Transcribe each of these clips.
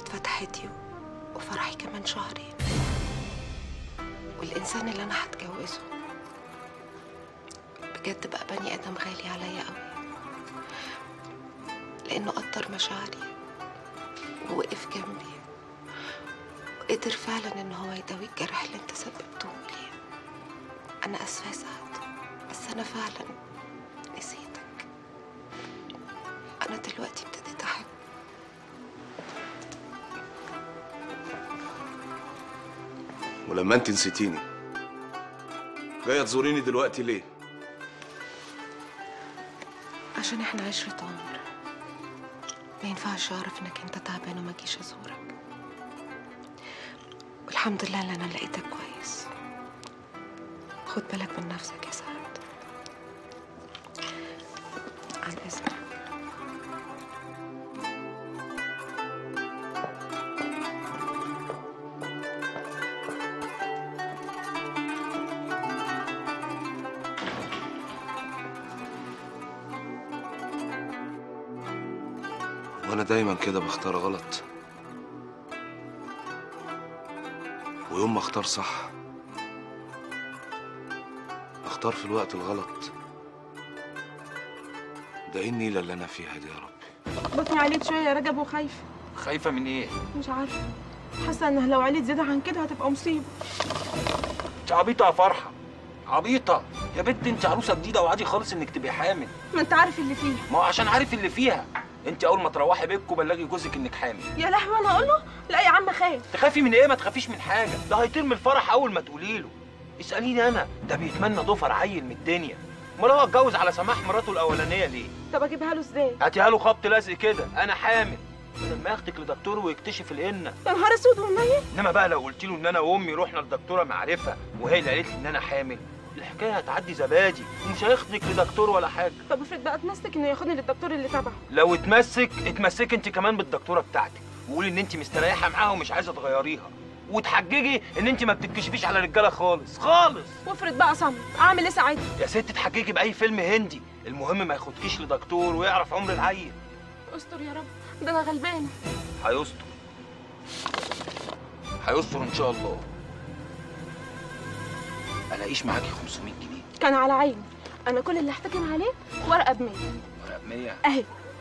اتفتحت وفرحي كمان شهرين والإنسان اللي أنا هتجوزه بجد بقى بني آدم غالي عليا قوي لأنه قدر مشاعري ووقف جنبي وقدر فعلا إن هو يداوي الجرح اللي أنت سببته لي أنا آسفة يا سعد بس أنا فعلا نسيتك أنا دلوقتي ابتديت أحب ولما انت نسيتيني جايه تزوريني دلوقتي ليه عشان احنا عشرة عمر ما ينفعش اعرف انك انت تعبان وما اجيش ازورك والحمد لله ان انا لقيتك كويس خد بالك من نفسك يا سعد عن اذنك وانا دايما كده بختار غلط ويوم ما اختار صح اختار في الوقت الغلط ده ايه النيله اللي انا فيها دي يا رب بطني عليت شويه يا رجب وخايفه خايفة من ايه؟ مش عارفه حاسه ان لو عليت زياده عن كده هتبقى مصيبه انت عبيطة يا فرحة عبيطة يا بنت انت عروسة جديدة وعادي خالص انك تبقي حامل ما انت عارف اللي فيه ما هو عشان عارف اللي فيها انت اول ما تروحي بيتكم بلغي جوزك انك حامل يا لهوي انا اقول له لا يا عم خايف تخافي من ايه ما تخافيش من حاجة ده هيطير من الفرح اول ما تقولي له اسأليني انا ده بيتمنى ضفر عيل من الدنيا امال هو اتجوز على سماح مراته الاولانية ليه؟ طب اجيبها له ازاي هاتيها له خبط لازق كده انا حامل بدل ما ياخدك لدكتور ويكتشف القنة يا نهار اسود ومنيل انما بقى لو قلت له ان انا وامي رحنا لدكتوره معرفه وهي اللي قالت لي ان انا حامل الحكايه هتعدي زبادي ومش هياخدك لدكتور ولا حاجه طب افرض بقى اتمسك انه ياخدني للدكتور اللي تبعه لو اتمسك اتمسك انت كمان بالدكتوره بتاعتك وقولي ان انت مستريحه معاها ومش عايزه تغيريها وتحججي ان انت ما بتتكشفيش على رجاله خالص خالص وافرض بقى صمت اعمل ايه ساعتها يا ست تحججي باي فيلم هندي المهم ما ياخدكيش لدكتور ويعرف عمر العيل استر يا رب ده انا غلبانه هيستر هيستر ان شاء الله الاقيش معاكي 500 جنيه كان على عيني انا كل اللي احتكم عليه ورقه ب 100 ورق 100 اهي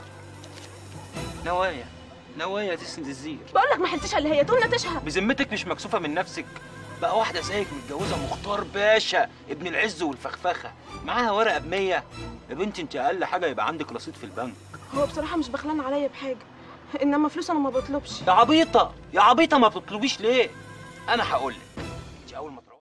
نوايا نوايا تسند الزير بقول لك ما حلتش اللي هي تقول نتشها بذمتك مش مكسوفه من نفسك بقى واحده زيك متجوزه مختار باشا ابن العز والفخفخه معاها ورقه ب 100 يا بنتي انت اقل حاجه يبقى عندك رصيد في البنك هو بصراحه مش بخلان عليا بحاجه انما فلوس انا ما بطلبش يا عبيطه يا عبيطه ما بتطلبيش ليه انا هقول لك انت اول ما تروحي